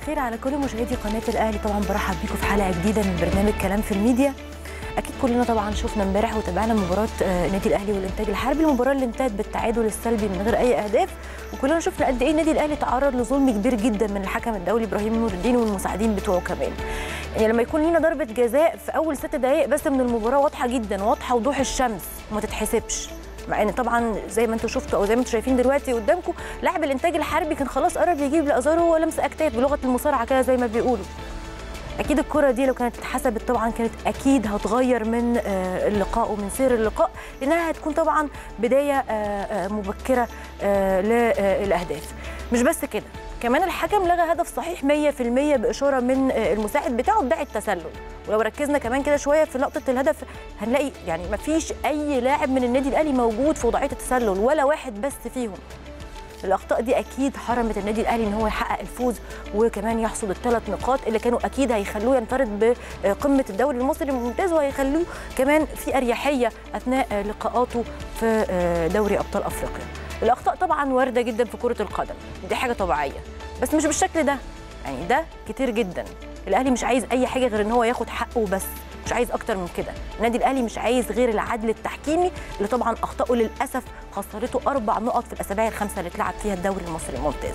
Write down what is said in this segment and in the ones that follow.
الخير على كل مشاهدي قناه الاهلي طبعا برحب بيكم في حلقه جديده من برنامج كلام في الميديا اكيد كلنا طبعا شفنا امبارح وتابعنا مباراه آه، النادي الاهلي والانتاج الحربي المباراه اللي انتهت بالتعادل السلبي من غير اي اهداف وكلنا شفنا قد ايه النادي الاهلي تعرض لظلم كبير جدا من الحكم الدولي ابراهيم نور الدين والمساعدين بتوعه كمان يعني لما يكون لينا ضربه جزاء في اول ست دقائق بس من المباراه واضحه جدا واضحه وضوح الشمس وما تتحسبش مع ان طبعا زي ما انتم شفتوا او زي ما انتم شايفين دلوقتي قدامكم لاعب الانتاج الحربي كان خلاص قرب يجيب لازارو هو لمس اكتاف بلغه المصارعه كده زي ما بيقولوا اكيد الكره دي لو كانت اتحسبت طبعا كانت اكيد هتغير من آه، اللقاء ومن سير اللقاء لانها هتكون طبعا بدايه آه، آه، مبكره آه، للاهداف مش بس كده كمان الحكم لغى هدف صحيح 100% باشاره من آه، المساعد بتاعه بدايه التسلل ولو ركزنا كمان كده شويه في لقطه الهدف هنلاقي يعني ما فيش اي لاعب من النادي الاهلي موجود في وضعيه التسلل ولا واحد بس فيهم الاخطاء دي اكيد حرمت النادي الاهلي ان هو يحقق الفوز وكمان يحصد الثلاث نقاط اللي كانوا اكيد هيخلوه ينفرد بقمه الدوري المصري الممتاز وهيخلوه كمان في اريحيه اثناء لقاءاته في دوري ابطال افريقيا الاخطاء طبعا وارده جدا في كره القدم دي حاجه طبيعيه بس مش بالشكل ده يعني ده كتير جدا الاهلي مش عايز اي حاجه غير ان هو ياخد حقه بس مش عايز اكتر من كده النادي الاهلي مش عايز غير العدل التحكيمي اللي طبعا اخطائه للاسف خسرته اربع نقط في الاسابيع الخمسه اللي اتلعب فيها الدوري المصري الممتاز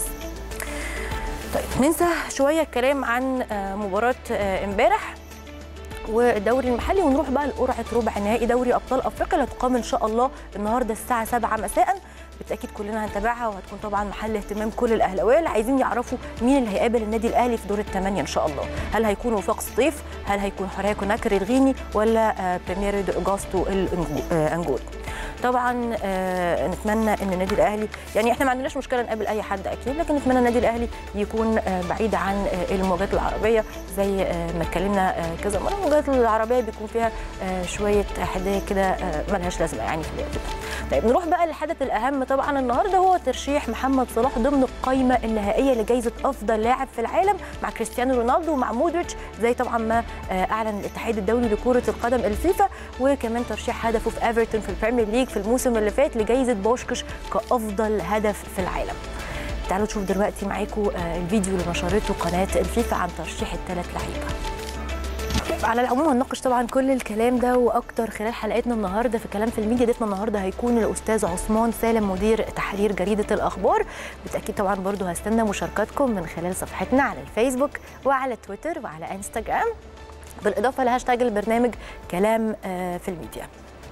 طيب ننسى شويه الكلام عن آه، مباراه آه، امبارح والدوري المحلي ونروح بقى لقرعه ربع نهائي دوري ابطال افريقيا اللي هتقام ان شاء الله النهارده الساعه 7 مساء بالتاكيد كلنا هنتابعها وهتكون طبعا محل اهتمام كل الاهلاويه اللي عايزين يعرفوا مين اللي هيقابل النادي الاهلي في دور الثمانيه ان شاء الله هل هيكون وفاق سطيف هل هيكون حوريه كوناكري الغيني ولا آه، بريميرو دي اوجاستو الانجولي طبعا آه، نتمنى ان النادي الاهلي يعني احنا ما عندناش مشكله نقابل اي حد اكيد لكن نتمنى النادي الاهلي يكون آه، بعيد عن آه، المواجهات العربيه زي آه، ما اتكلمنا آه، كذا مره المواجهات العربيه بيكون فيها آه، شويه حدايه كده آه، ملهاش لازمه يعني في الوقت ده طيب نروح بقى للحدث الاهم طبعا النهارده هو ترشيح محمد صلاح ضمن القائمه النهائيه لجائزه افضل لاعب في العالم مع كريستيانو رونالدو ومع مودريتش زي طبعا ما آه، اعلن الاتحاد الدولي لكره القدم الفيفا وكمان ترشيح هدفه في ايفرتون في البريمير ليج في الموسم اللي فات لجائزه بوشكش كافضل هدف في العالم تعالوا نشوف دلوقتي معاكم آه، الفيديو اللي نشرته قناه الفيفا عن ترشيح الثلاث لعيبه على العموم هنناقش طبعا كل الكلام ده واكتر خلال حلقتنا النهارده في كلام في الميديا ضيفنا النهارده هيكون الاستاذ عثمان سالم مدير تحرير جريده الاخبار بالتاكيد طبعا برضو هستنى مشاركاتكم من خلال صفحتنا على الفيسبوك وعلى تويتر وعلى انستغرام بالاضافه لهاشتاج البرنامج كلام آه، في الميديا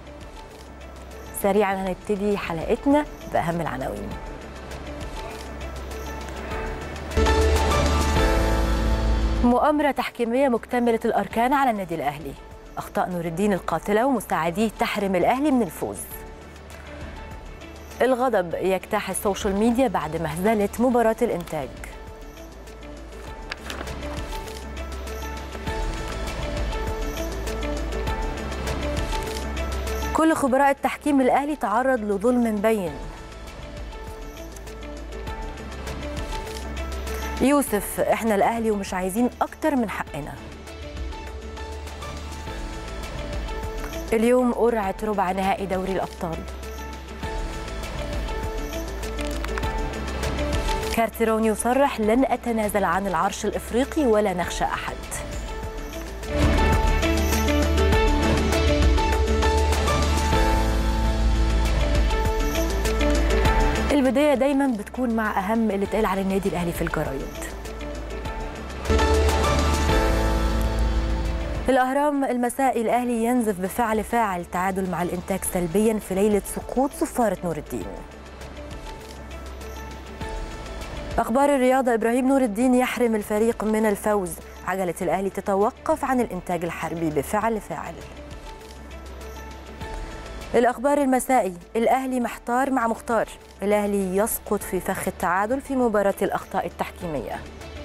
سريعا هنبتدي حلقتنا باهم العناوين مؤامرة تحكيمية مكتملة الأركان على النادي الأهلي أخطاء نور الدين القاتلة ومساعديه تحرم الأهلي من الفوز الغضب يجتاح السوشيال ميديا بعد مهزلة مباراة الإنتاج كل خبراء التحكيم الأهلي تعرض لظلم بين يوسف احنا الاهلي ومش عايزين اكتر من حقنا اليوم قرعه ربع نهائي دوري الابطال كارتيرون يصرح لن اتنازل عن العرش الافريقي ولا نخشى احد البدايه دايما بتكون مع اهم اللي اتقال عن النادي الاهلي في الجرايد الأهرام المسائي الأهلي ينزف بفعل فاعل تعادل مع الإنتاج سلبيا في ليلة سقوط صفارة نور الدين أخبار الرياضة إبراهيم نور الدين يحرم الفريق من الفوز عجلة الأهلي تتوقف عن الإنتاج الحربي بفعل فاعل الأخبار المسائي الأهلي محتار مع مختار الأهلي يسقط في فخ التعادل في مباراة الأخطاء التحكيمية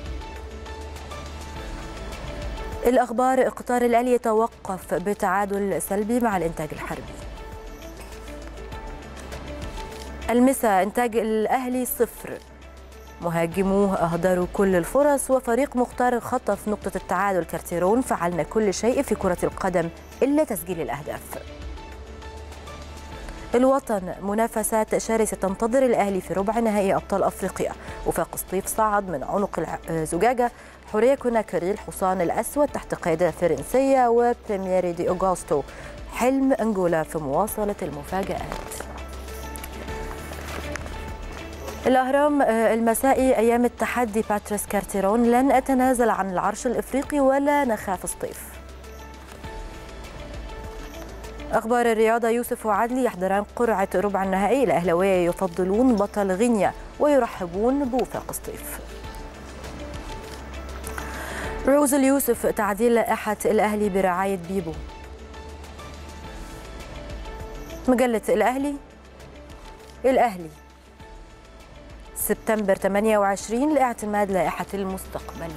الأخبار إقطار الأهلي يتوقف بتعادل سلبي مع الإنتاج الحربي المسا إنتاج الأهلي صفر مهاجموه أهدروا كل الفرص وفريق مختار خطف نقطة التعادل كارتيرون فعلنا كل شيء في كرة القدم إلا تسجيل الأهداف الوطن منافسات شرسة تنتظر الأهلي في ربع نهائي أبطال أفريقيا وفاق سطيف صعد من عنق الزجاجة حورية كوناكري الحصان الأسود تحت قيادة فرنسية وبريميري دي أوغوستو حلم أنجولا في مواصلة المفاجآت الأهرام المسائي أيام التحدي باتريس كارتيرون لن أتنازل عن العرش الإفريقي ولا نخاف سطيف أخبار الرياضة يوسف وعدلي يحضران قرعة ربع النهائي الأهلاوية يفضلون بطل غينيا ويرحبون بوفاق سطيف روز اليوسف تعديل لائحة الأهلي برعاية بيبو مجلة الأهلي الأهلي سبتمبر 28 لاعتماد لائحة المستقبل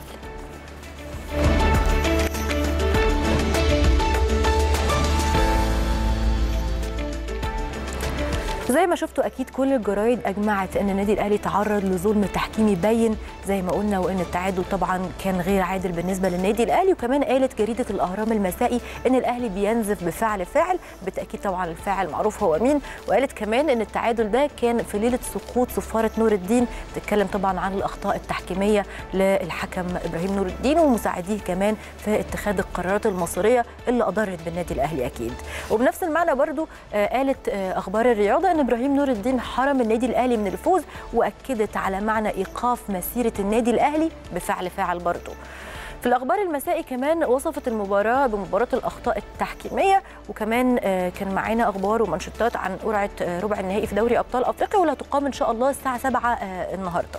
زي ما شفتوا اكيد كل الجرايد اجمعت ان النادي الاهلي تعرض لظلم تحكيمي باين زي ما قلنا وان التعادل طبعا كان غير عادل بالنسبه للنادي الاهلي وكمان قالت جريده الاهرام المسائي ان الاهلي بينزف بفعل فاعل بالتاكيد طبعا الفاعل معروف هو مين وقالت كمان ان التعادل ده كان في ليله سقوط صفاره نور الدين تتكلم طبعا عن الاخطاء التحكيميه للحكم ابراهيم نور الدين ومساعديه كمان في اتخاذ القرارات المصيريه اللي اضرت بالنادي الاهلي اكيد وبنفس المعنى برضو قالت اخبار الرياضه ان ابراهيم نور الدين حرم النادي الاهلي من الفوز واكدت على معنى ايقاف مسيره النادي الاهلي بفعل فاعل برضه في الاخبار المسائي كمان وصفت المباراه بمباراه الاخطاء التحكيميه وكمان كان معانا اخبار ومنشطات عن قرعه ربع النهائي في دوري ابطال افريقيا واللي هتقام ان شاء الله الساعه 7 النهارده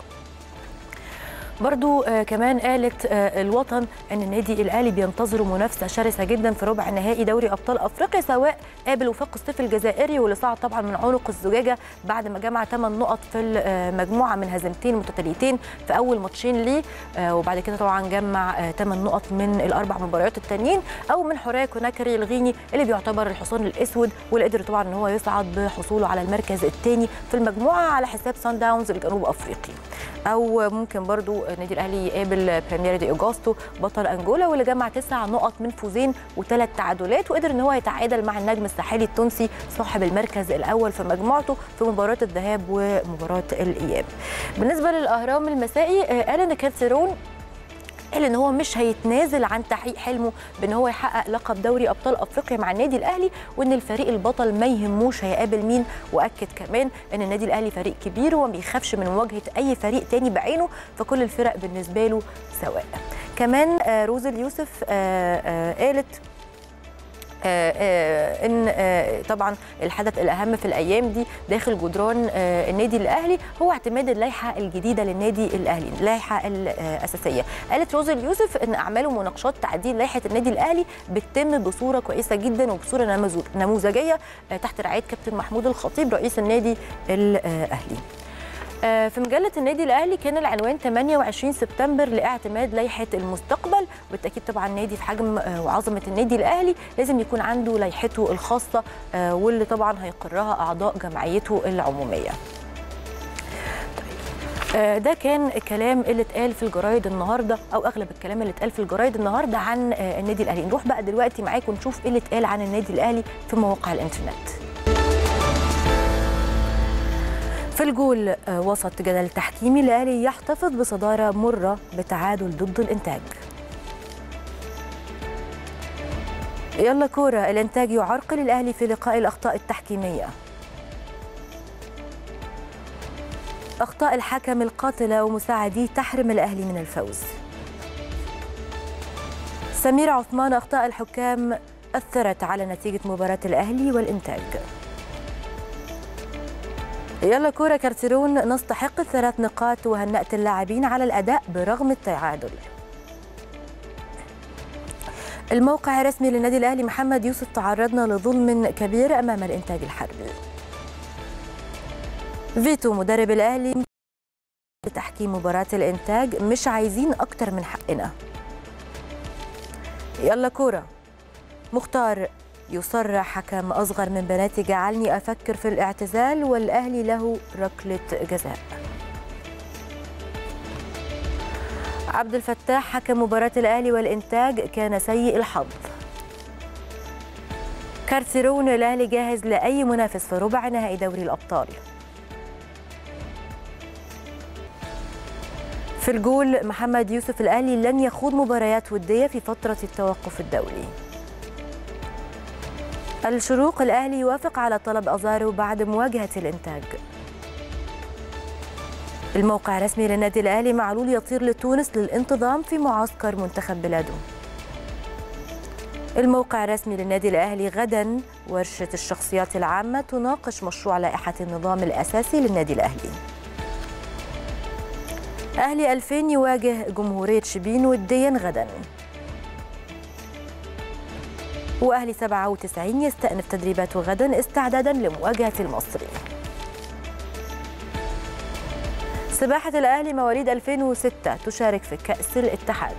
برضو آه كمان قالت آه الوطن ان النادي الاهلي بينتظر منافسه شرسه جدا في ربع نهائي دوري ابطال افريقيا سواء قابل وفاق الصيف الجزائري واللي صعد طبعا من عنق الزجاجه بعد ما جمع 8 نقط في المجموعه من هزيمتين متتاليتين في اول ماتشين ليه آه وبعد كده طبعا جمع 8 نقط من الاربع مباريات التانيين او من حوريه كوناكري الغيني اللي بيعتبر الحصان الاسود واللي قدر طبعا ان هو يصعد بحصوله على المركز الثاني في المجموعه على حساب سان داونز الجنوب افريقي او ممكن برضو النادي الاهلي يقابل بريمير دي اوجوستو بطل انجولا واللي جمع تسع نقط من فوزين وثلاث تعادلات وقدر ان هو يتعادل مع النجم الساحلي التونسي صاحب المركز الاول في مجموعته في مباراه الذهاب ومباراه الاياب. بالنسبه للاهرام المسائي قال ان كاتسيرون قال ان هو مش هيتنازل عن تحقيق حلمه بان هو يحقق لقب دوري ابطال افريقيا مع النادي الاهلي وان الفريق البطل ما يهموش هيقابل مين واكد كمان ان النادي الاهلي فريق كبير وما بيخافش من مواجهه اي فريق تاني بعينه فكل الفرق بالنسبه له سواء كمان روز اليوسف قالت آه آه ان آه طبعا الحدث الاهم في الايام دي داخل جدران النادي الاهلي هو اعتماد اللائحه الجديده للنادي الاهلي اللائحه الاساسيه قالت روز اليوسف ان اعمال ومناقشات تعديل لائحه النادي الاهلي بتتم بصوره كويسه جدا وبصوره نموذجيه تحت رعايه كابتن محمود الخطيب رئيس النادي الاهلي في مجلة النادي الأهلي كان العنوان 28 سبتمبر لاعتماد لائحة المستقبل بالتأكيد طبعا النادي في حجم وعظمة النادي الأهلي لازم يكون عنده لائحته الخاصة واللي طبعا هيقرها أعضاء جمعيته العمومية ده كان كلام اللي اتقال في الجرايد النهارده او اغلب الكلام اللي اتقال في الجرايد النهارده عن النادي الاهلي نروح بقى دلوقتي معاكم ونشوف ايه اللي اتقال عن النادي الاهلي في مواقع الانترنت في الجول وسط جدل تحكيمي الاهلي يحتفظ بصداره مره بتعادل ضد الانتاج يلا كوره الانتاج يعرقل الاهلي في لقاء الاخطاء التحكيميه اخطاء الحكم القاتله ومساعديه تحرم الاهلي من الفوز سمير عثمان اخطاء الحكام اثرت على نتيجه مباراه الاهلي والانتاج يلا كورة كارتيرون نستحق الثلاث نقاط وهنأت اللاعبين على الأداء برغم التعادل الموقع الرسمي للنادي الأهلي محمد يوسف تعرضنا لظلم كبير أمام الإنتاج الحربي فيتو مدرب الأهلي لتحكيم مباراة الإنتاج مش عايزين أكتر من حقنا يلا كورة مختار يصرح حكم أصغر من بناتي جعلني أفكر في الاعتزال والأهلي له ركلة جزاء عبد الفتاح حكم مباراة الأهلي والإنتاج كان سيء الحظ كارتيرون الاهلي جاهز لاي منافس في ربع نهائي دوري الابطال في الجول محمد يوسف الاهلي لن يخوض مباريات وديه في فتره التوقف الدولي الشروق الاهلي يوافق على طلب ازارو بعد مواجهه الانتاج الموقع الرسمي للنادي الاهلي معلول يطير لتونس للانتظام في معسكر منتخب بلاده الموقع الرسمي للنادي الاهلي غدا ورشه الشخصيات العامه تناقش مشروع لائحه النظام الاساسي للنادي الاهلي اهلي 2000 يواجه جمهوريه شبين وديا غدا واهلي 97 يستأنف تدريباته غدا استعدادا لمواجهه المصري سباحة الأهلي مواليد 2006 تشارك في كأس الاتحاد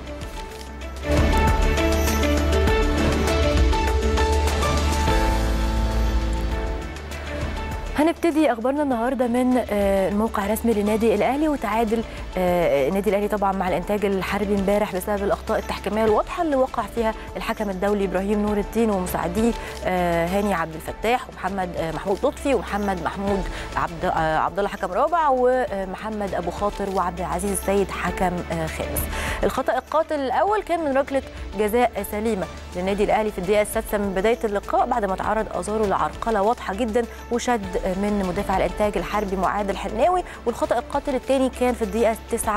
هنبتدي اخبارنا النهارده من الموقع الرسمي للنادي الاهلي وتعادل النادي الاهلي طبعا مع الانتاج الحربي امبارح بسبب الاخطاء التحكيميه الواضحه اللي وقع فيها الحكم الدولي ابراهيم نور الدين ومساعديه هاني عبد الفتاح ومحمد محمود لطفي ومحمد محمود عبد عبد الله حكم رابع ومحمد ابو خاطر وعبد العزيز السيد حكم خامس. الخطا القاتل الاول كان من ركله جزاء سليمه للنادي الاهلي في الدقيقه السادسه من بدايه اللقاء بعد ما تعرض ازارو لعرقله واضحه جدا وشد من مدافع الانتاج الحربي معاد الحناوي والخطا القاتل الثاني كان في الدقيقه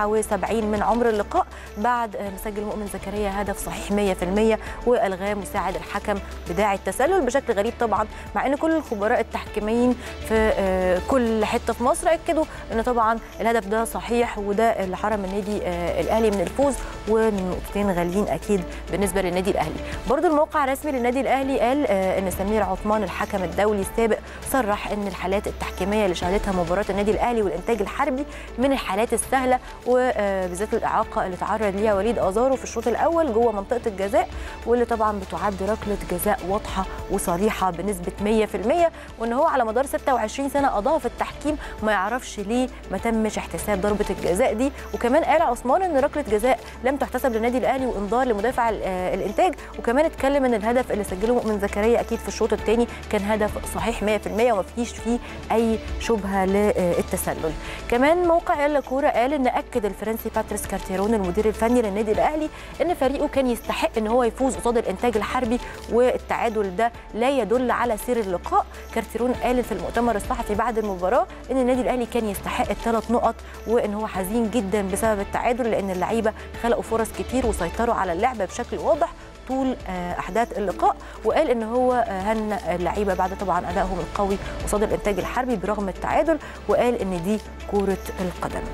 79 من عمر اللقاء بعد مسجل مؤمن زكريا هدف صحيح 100% والغاه مساعد الحكم بداعي التسلل بشكل غريب طبعا مع ان كل الخبراء التحكيميين في كل حته في مصر اكدوا ان طبعا الهدف ده صحيح وده اللي حرم النادي الاهلي من الفوز ومن نقطتين غاليين اكيد بالنسبه للنادي الاهلي برضو الموقع الرسمي للنادي الاهلي قال ان سمير عثمان الحكم الدولي السابق صرح ان الحالات التحكيميه اللي شهدتها مباراه النادي الاهلي والانتاج الحربي من الحالات السهله وبالذات الاعاقه اللي تعرض ليها وليد ازارو في الشوط الاول جوه منطقه الجزاء واللي طبعا بتعد ركله جزاء واضحه وصريحه بنسبه 100% وان هو على مدار 26 سنه قضاها في التحكيم ما يعرفش ليه ما تمش احتساب ضربه الجزاء دي وكمان قال عثمان ان ركله جزاء لم تحتسب للنادي الاهلي وانذار لمدافع الانتاج وكمان اتكلم ان الهدف اللي سجله مؤمن زكريا اكيد في الشوط الثاني كان هدف صحيح 100% وما فيش فيه اي شبهه للتسلل كمان موقع يلا كوره قال ان اكد الفرنسي باتريس كارتيرون المدير الفني للنادي الاهلي ان فريقه كان يستحق ان هو يفوز قصاد الانتاج الحربي والتعادل ده لا يدل على سير اللقاء كارتيرون قال في المؤتمر الصحفي بعد المباراه ان النادي الاهلي كان يستحق الثلاث نقط وان هو حزين جدا بسبب التعادل لان اللعيبه خلقوا فرص كتير وسيطروا على اللعبه بشكل واضح طول احداث اللقاء وقال ان هو هنأ اللعيبه بعد طبعا ادائهم القوي قصاد الانتاج الحربي برغم التعادل وقال ان دي كره القدم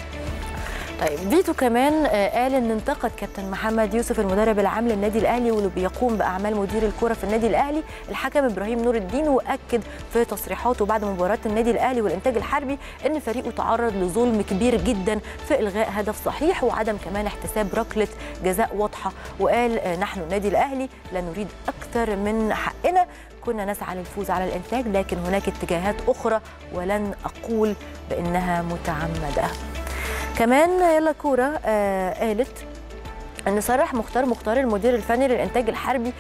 طيب فيتو كمان قال ان انتقد كابتن محمد يوسف المدرب العام للنادي الاهلي واللي بيقوم باعمال مدير الكره في النادي الاهلي الحكم ابراهيم نور الدين واكد في تصريحاته بعد مباراه النادي الاهلي والانتاج الحربي ان فريقه تعرض لظلم كبير جدا في الغاء هدف صحيح وعدم كمان احتساب ركله جزاء واضحه وقال نحن النادي الاهلي لا نريد اكثر من حقنا كنا نسعى للفوز على الانتاج لكن هناك اتجاهات اخرى ولن اقول بانها متعمده كمان يلا كوره آه قالت ان صرح مختار مختار المدير الفني للانتاج الحربي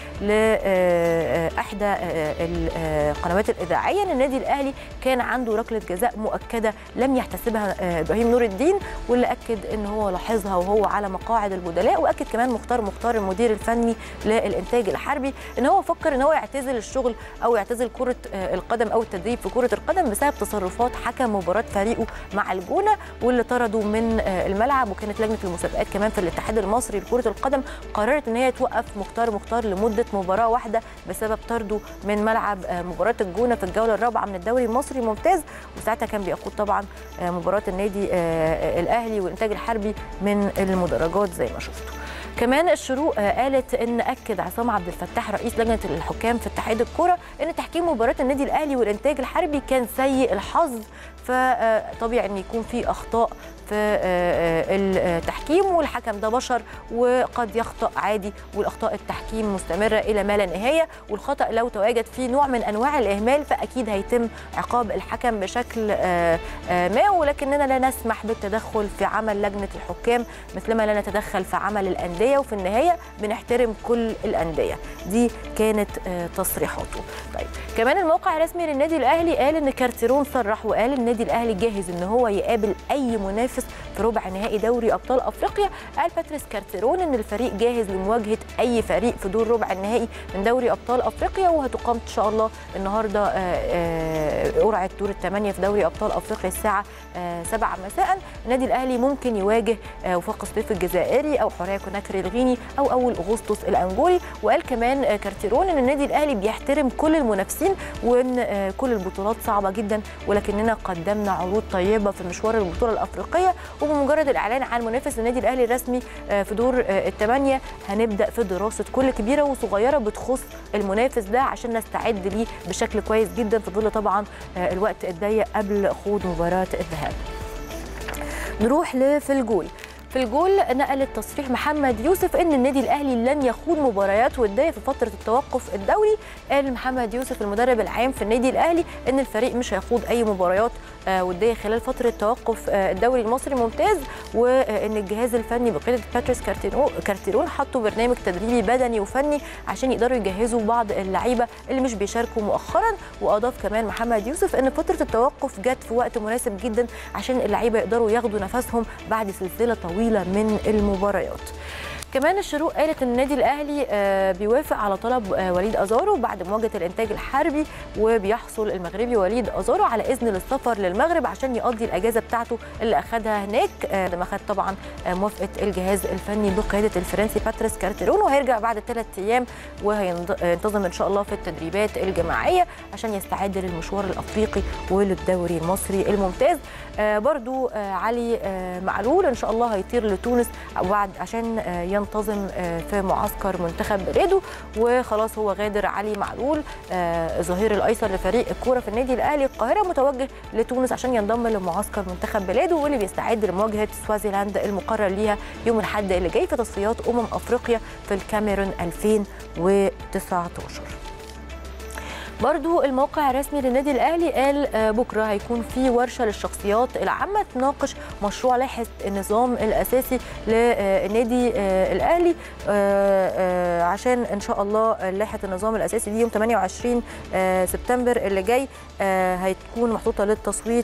لاحدى القنوات الاذاعيه ان النادي الاهلي كان عنده ركله جزاء مؤكده لم يحتسبها ابراهيم نور الدين واللي اكد ان هو لاحظها وهو على مقاعد البدلاء واكد كمان مختار مختار المدير الفني للانتاج الحربي ان هو فكر ان هو يعتزل الشغل او يعتزل كره القدم او التدريب في كره القدم بسبب تصرفات حكم مباراه فريقه مع الجونه واللي طردوا من الملعب وكانت لجنه المسابقات كمان في الاتحاد المصري لكره القدم قررت ان هي توقف مختار مختار لمده مباراه واحده بسبب طرده من ملعب مباراه الجونه في الجوله الرابعه من الدوري المصري الممتاز وساعتها كان بيقود طبعا مباراه النادي الاهلي والانتاج الحربي من المدرجات زي ما شفتوا كمان الشروق قالت ان اكد عصام عبد الفتاح رئيس لجنه الحكام في اتحاد الكره ان تحكيم مباراه النادي الاهلي والانتاج الحربي كان سيء الحظ فطبيعي ان يكون في اخطاء في التحكيم والحكم ده بشر وقد يخطأ عادي والاخطاء التحكيم مستمره الى ما لا نهايه والخطأ لو تواجد فيه نوع من انواع الاهمال فاكيد هيتم عقاب الحكم بشكل ما ولكننا لا نسمح بالتدخل في عمل لجنه الحكام مثلما لا نتدخل في عمل الانديه الانديه وفي النهايه بنحترم كل الانديه دي كانت تصريحاته طيب كمان الموقع الرسمي للنادي الاهلي قال ان كارتيرون صرح وقال النادي الاهلي جاهز ان هو يقابل اي منافس في ربع نهائي دوري ابطال افريقيا قال باتريس كارتيرون ان الفريق جاهز لمواجهه اي فريق في دور ربع النهائي من دوري ابطال افريقيا وهتقام ان شاء الله النهارده قرعه دور الثمانيه في دوري ابطال افريقيا الساعه 7 مساء النادي الاهلي ممكن يواجه وفاق سطيف الجزائري او حوريه كوناكري الغيني او اول اغسطس الانجولي وقال كمان كارتيرون ان النادي الاهلي بيحترم كل المنافسين وان كل البطولات صعبه جدا ولكننا قدمنا عروض طيبه في مشوار البطوله الافريقيه وبمجرد الاعلان عن منافس النادي الاهلي الرسمي في دور الثمانيه هنبدا في دراسه كل كبيره وصغيره بتخص المنافس ده عشان نستعد ليه بشكل كويس جدا في ظل طبعا الوقت الضيق قبل خوض مباراه الذهاب. نروح لفي الجول في الجول نقل التصريح محمد يوسف ان النادي الاهلي لن يخوض مباريات وديه في فتره التوقف الدولي قال محمد يوسف المدرب العام في النادي الاهلي ان الفريق مش هيخوض اي مباريات وديه خلال فتره توقف الدوري المصري ممتاز وان الجهاز الفني بقياده باتريس كارتيرون حطوا برنامج تدريبي بدني وفني عشان يقدروا يجهزوا بعض اللعيبه اللي مش بيشاركوا مؤخرا واضاف كمان محمد يوسف ان فتره التوقف جت في وقت مناسب جدا عشان اللعيبه يقدروا ياخدوا نفسهم بعد سلسله طويله من المباريات كمان الشروق قالت ان النادي الاهلي بيوافق على طلب وليد ازارو بعد مواجهه الانتاج الحربي وبيحصل المغربي وليد ازارو على اذن للسفر للمغرب عشان يقضي الاجازه بتاعته اللي اخذها هناك لما اخذ طبعا موافقه الجهاز الفني بقياده الفرنسي باتريس كارتيرون وهيرجع بعد ثلاث ايام وهينتظم ان شاء الله في التدريبات الجماعيه عشان يستعد للمشوار الافريقي وللدوري المصري الممتاز برضو علي معلول ان شاء الله هيطير لتونس بعد عشان ينتظم في معسكر منتخب بلاده وخلاص هو غادر علي معلول ظهير الايسر لفريق الكوره في النادي الاهلي القاهره متوجه لتونس عشان ينضم لمعسكر منتخب بلاده واللي بيستعد لمواجهه سوازيلاند المقرر ليها يوم الاحد اللي جاي في تصفيات امم افريقيا في الكاميرون 2019 برضو الموقع الرسمي للنادي الاهلي قال بكره هيكون في ورشه للشخصيات العامه تناقش مشروع لائحه النظام الاساسي للنادي الاهلي عشان ان شاء الله لائحه النظام الاساسي دي يوم 28 سبتمبر اللي جاي هتكون محطوطه للتصويت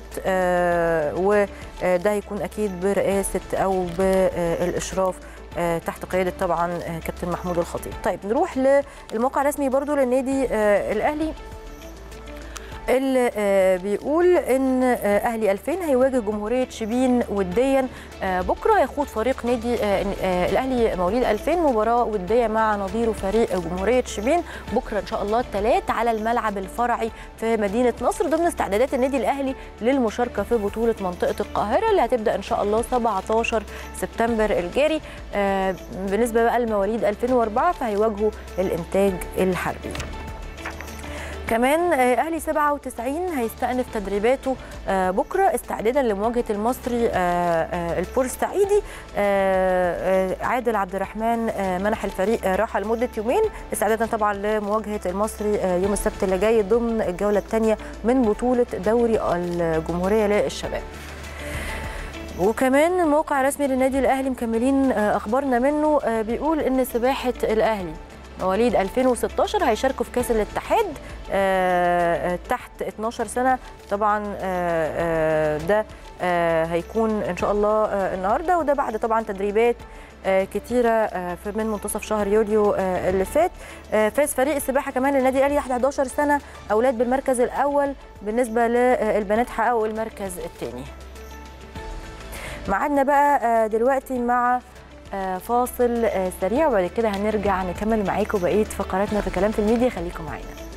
وده هيكون اكيد برئاسه او بالاشراف تحت قياده طبعا كابتن محمود الخطيب طيب نروح للموقع الرسمي برضو للنادي الاهلي اللي بيقول ان اهلي 2000 هيواجه جمهوريه شبين وديا بكره يخوض فريق نادي الاهلي مواليد 2000 مباراه وديه مع نظيره فريق جمهوريه شبين بكره ان شاء الله الثلاث على الملعب الفرعي في مدينه نصر ضمن استعدادات النادي الاهلي للمشاركه في بطوله منطقه القاهره اللي هتبدا ان شاء الله 17 سبتمبر الجاري بالنسبه بقى لمواليد 2004 فهيواجهوا الانتاج الحربي كمان اهلي 97 هيستأنف تدريباته بكره استعدادا لمواجهه المصري البورسعيدي عادل عبد الرحمن منح الفريق راحه لمده يومين استعدادا طبعا لمواجهه المصري يوم السبت اللي جاي ضمن الجوله الثانيه من بطوله دوري الجمهوريه للشباب وكمان الموقع الرسمي للنادي الاهلي مكملين اخبارنا منه بيقول ان سباحه الاهلي مواليد 2016 هيشاركوا في كاس الاتحاد تحت 12 سنه طبعا ده هيكون ان شاء الله النهارده وده بعد طبعا تدريبات كتيره في من منتصف شهر يوليو اللي فات فاز فريق السباحه كمان للنادي الاهلي تحت 11 سنه اولاد بالمركز الاول بالنسبه للبنات حققوا المركز الثاني معادنا بقى دلوقتي مع فاصل سريع وبعد كده هنرجع نكمل معاكم بقيه فقراتنا في كلام في الميديا خليكم معانا